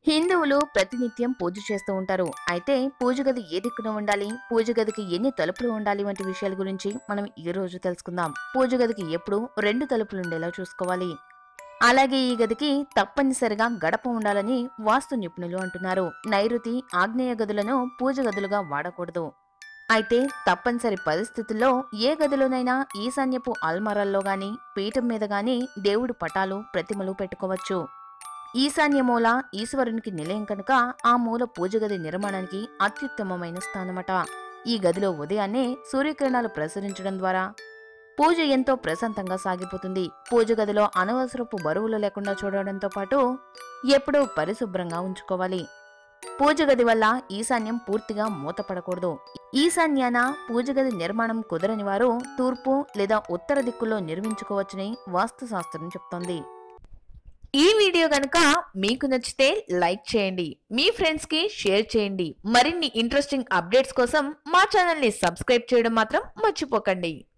హిందువులు ప్రతినిత్యం పూజ చేస్తూ ఉంటారు అయితే పూజ గది ఏ దిక్కున ఉండాలి పూజ గదికి ఎన్ని తలుపులు ఉండాలి వంటి విషయాల గురించి మనం ఈ రోజు తెలుసుకుందాం పూజ గదికి ఎప్పుడు రెండు తలుపులు ఉండేలా చూసుకోవాలి అలాగే ఈ గదికి తప్పనిసరిగా గడప ఉండాలని వాస్తు నిపుణులు అంటున్నారు నైరుతి ఆగ్నేయ గదులను పూజ గదులుగా వాడకూడదు అయితే తప్పనిసరి పరిస్థితుల్లో ఏ గదిలోనైనా ఈశాన్యపు అల్మరాల్లో గాని పీఠం మీద గాని దేవుడి పటాలు ప్రతిమలు పెట్టుకోవచ్చు ఈశాన్య మూల ఈశ్వరునికి నిలయం కనుక ఆ మూల పూజ గది నిర్మాణానికి అత్యుత్తమమైన స్థానమట ఈ గదిలో ఉదయాన్నే సూర్యకిరణాలు ప్రసరించడం ద్వారా పూజ ఎంతో ప్రశాంతంగా సాగిపోతుంది పూజ గదిలో అనవసరపు బరువులు లేకుండా చూడడంతో పాటు ఎప్పుడూ పరిశుభ్రంగా ఉంచుకోవాలి పూజ గది వల్ల ఈశాన్యం పూర్తిగా మూతపడకూడదు ఈశాన్యాన పూజ గది నిర్మాణం కుదరని వారు తూర్పు లేదా ఉత్తర దిక్కులో నిర్మించుకోవచ్చని వాస్తుశాస్త్రం చెప్తోంది ఈ వీడియో కనుక మీకు నచ్చితే లైక్ చేయండి మీ ఫ్రెండ్స్ కి షేర్ చేయండి మరిన్ని ఇంట్రెస్టింగ్ అప్డేట్స్ కోసం మా ఛానల్ ని సబ్స్క్రైబ్ చేయడం మాత్రం మర్చిపోకండి